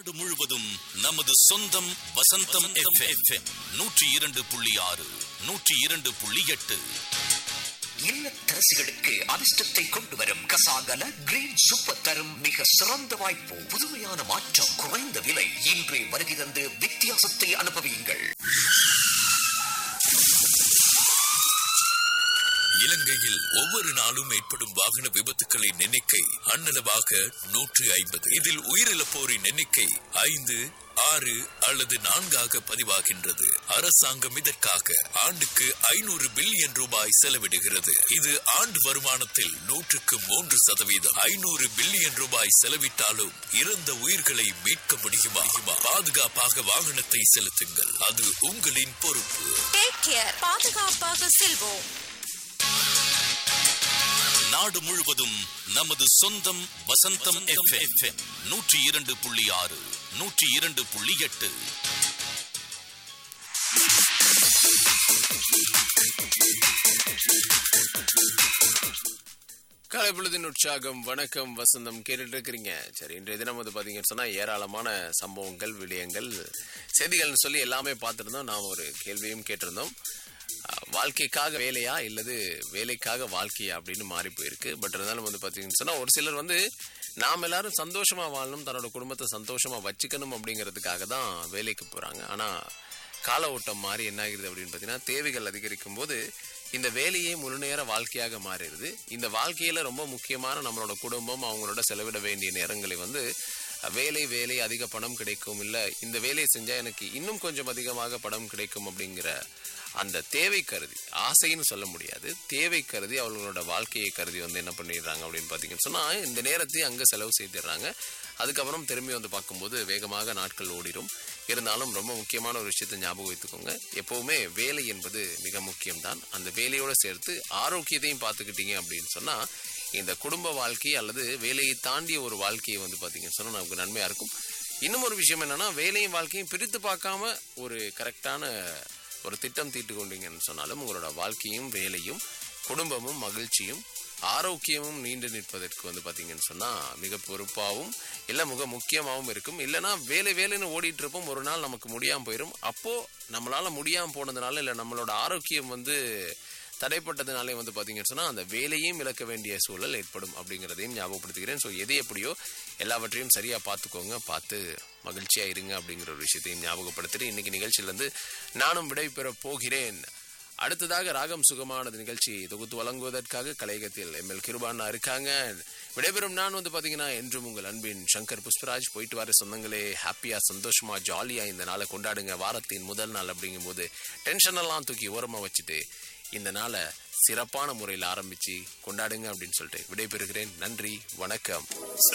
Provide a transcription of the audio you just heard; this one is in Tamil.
நாடு முழுவதும் நமது சொந்தம் வசந்தம் எஃப்எம் நூற்றி இரண்டு புள்ளி ஆறு நூற்றி இரண்டு புள்ளி எட்டு இல்லத்தரசிகளுக்கு அதிர்ஷ்டத்தை கொண்டு வரும் கசாகல கிரீன் சூப்பர் தரும் மிக சிறந்த வாய்ப்பு புதுமையான மாற்றம் குறைந்த விலை இன்றே வருகை தந்து வித்தியாசத்தை அனுபவியுங்கள் இலங்கையில் ஒவ்வொரு நாளும் ஏற்படும் வாகன விபத்துகளின் எண்ணிக்கை அன்னளவாக நூற்று ஐம்பது இதில் உயிரிழப்போரின் எண்ணிக்கை ஐந்து ஆறு அல்லது நான்காக பதிவாகின்றது அரசாங்கம் இதற்காக ஆண்டுக்கு ஐநூறு பில்லியன் ரூபாய் செலவிடுகிறது இது ஆண்டு வருமானத்தில் நூற்றுக்கு மூன்று சதவீதம் ஐநூறு பில்லியன் ரூபாய் செலவிட்டாலும் இறந்த உயிர்களை மீட்க முடியுமா பாதுகாப்பாக வாகனத்தை செலுத்துங்கள் அது உங்களின் பொறுப்பு டேக் கேர் பாதுகாப்பாக செல்வோம் நாடு முழுவதும் நமது சொந்தம் வசந்தம் எஃப்எம் நூற்றி இரண்டு புள்ளி ஆறு நூற்றி இரண்டு புள்ளி எட்டு காலை பொழுதின் உற்சாகம் வணக்கம் வசந்தம் கேட்டுட்டு இருக்கிறீங்க சரி இன்றைய தினம் வந்து பாத்தீங்கன்னு சொன்னா ஏராளமான சம்பவங்கள் விடயங்கள் செய்திகள்னு சொல்லி எல்லாமே பார்த்திருந்தோம் நாம் ஒரு கேள்வியும் கேட்டிருந்தோம் அஹ், வாழ்க்கைக்காக வேலையா இல்லது வேலைக்காக வாழ்க்கையா அப்படின்னு மாறி போயிருக்கு பட் இருந்தாலும் வந்து பாத்தீங்கன்னு சொன்னா ஒரு சிலர் வந்து நாம் எல்லாரும் சந்தோஷமா வாழணும் தன்னோட குடும்பத்தை சந்தோஷமா வச்சுக்கணும் அப்படிங்கிறதுக்காக தான் வேலைக்கு போறாங்க ஆனா கால ஓட்டம் மாறி என்ன ஆகிருது அப்படின்னு பார்த்தீங்கன்னா தேவைகள் அதிகரிக்கும் போது இந்த வேலையே முழு நேர வாழ்க்கையாக மாறிடுது இந்த வாழ்க்கையில ரொம்ப முக்கியமான நம்மளோட குடும்பம் அவங்களோட செலவிட வேண்டிய நேரங்களை வந்து அஹ், வேலை வேலை அதிக பணம் கிடைக்கும் இல்ல இந்த வேலையை செஞ்சா எனக்கு இன்னும் கொஞ்சம் அதிகமாக பணம் கிடைக்கும் அப்படிங்கிற அந்த தேவை கருதி ஆசைன்னு சொல்ல முடியாது தேவை கருதி அவங்களோட வாழ்க்கையை கருதி வந்து என்ன பண்ணிடுறாங்க அப்படின்னு பார்த்தீங்கன்னு சொன்னா இந்த நேரத்தை அங்க செலவு செய்திடுறாங்க அதுக்கப்புறம் திரும்பி வந்து பார்க்கும்போது வேகமாக நாட்கள் ஓடிடும் இருந்தாலும் ரொம்ப முக்கியமான ஒரு விஷயத்தை ஞாபகம் வைத்துக்கோங்க எப்பவுமே வேலை என்பது மிக முக்கியம்தான் அந்த வேலையோட சேர்த்து ஆரோக்கியத்தையும் பார்த்துக்கிட்டீங்க அப்படின்னு சொன்னா இந்த குடும்ப வாழ்க்கை அல்லது வேலையை தாண்டிய ஒரு வாழ்க்கையை வந்து பார்த்தீங்கன்னு சொன்னா நமக்கு நன்மையா இருக்கும் இன்னும் ஒரு விஷயம் என்னன்னா வேலையும் வாழ்க்கையும் பிரித்து பார்க்காம ஒரு கரெக்டான ஒரு திட்டம் தீட்டு கொண்டீங்கன்னு சொன்னாலும் உங்களோட வாழ்க்கையும் வேலையும் குடும்பமும் மகிழ்ச்சியும் ஆரோக்கியமும் நீண்டு நிற்பதற்கு வந்து பார்த்தீங்கன்னு சொன்னால் மிக பொறுப்பாகவும் இல்லை மிக முக்கியமாகவும் இருக்கும் இல்லைன்னா வேலை வேலைன்னு ஓடிட்டு இருப்போம் ஒரு நாள் நமக்கு முடியாமல் போயிடும் அப்போது நம்மளால் முடியாமல் போனதுனால இல்லை நம்மளோட ஆரோக்கியம் வந்து தடைப்பட்டதுனாலே வந்து பார்த்தீங்கன்னு சொன்னால் அந்த வேலையும் இழக்க வேண்டிய சூழல் ஏற்படும் அப்படிங்கிறதையும் ஞாபகப்படுத்துகிறேன் ஸோ எது எப்படியோ எல்லாவற்றையும் சரியாக பார்த்துக்கோங்க பார்த்து மகிழ்ச்சியாக இருங்க அப்படிங்கிற ஒரு விஷயத்தையும் ஞாபகப்படுத்திட்டு இன்னைக்கு நிகழ்ச்சியிலேருந்து நானும் விடை பெறப் போகிறேன் அடுத்ததாக ராகம் சுகமானது நிகழ்ச்சி தொகுத்து வழங்குவதற்காக கலையகத்தில் எம்எல் கிருபானா இருக்காங்க விடைபெறும் நான் வந்து பாத்தீங்கன்னா என்றும் உங்கள் அன்பின் சங்கர் புஷ்பராஜ் போயிட்டு வர சொந்தங்களே ஹாப்பியா சந்தோஷமா ஜாலியா இந்த நாளை கொண்டாடுங்க வாரத்தின் முதல் நாள் அப்படிங்கும்போது டென்ஷன் எல்லாம் தூக்கி ஓரமா வச்சுட்டு இந்த நாளை சிறப்பான முறையில் ஆரம்பிச்சு கொண்டாடுங்க அப்படின்னு சொல்லிட்டு விடைபெறுகிறேன் நன்றி வணக்கம்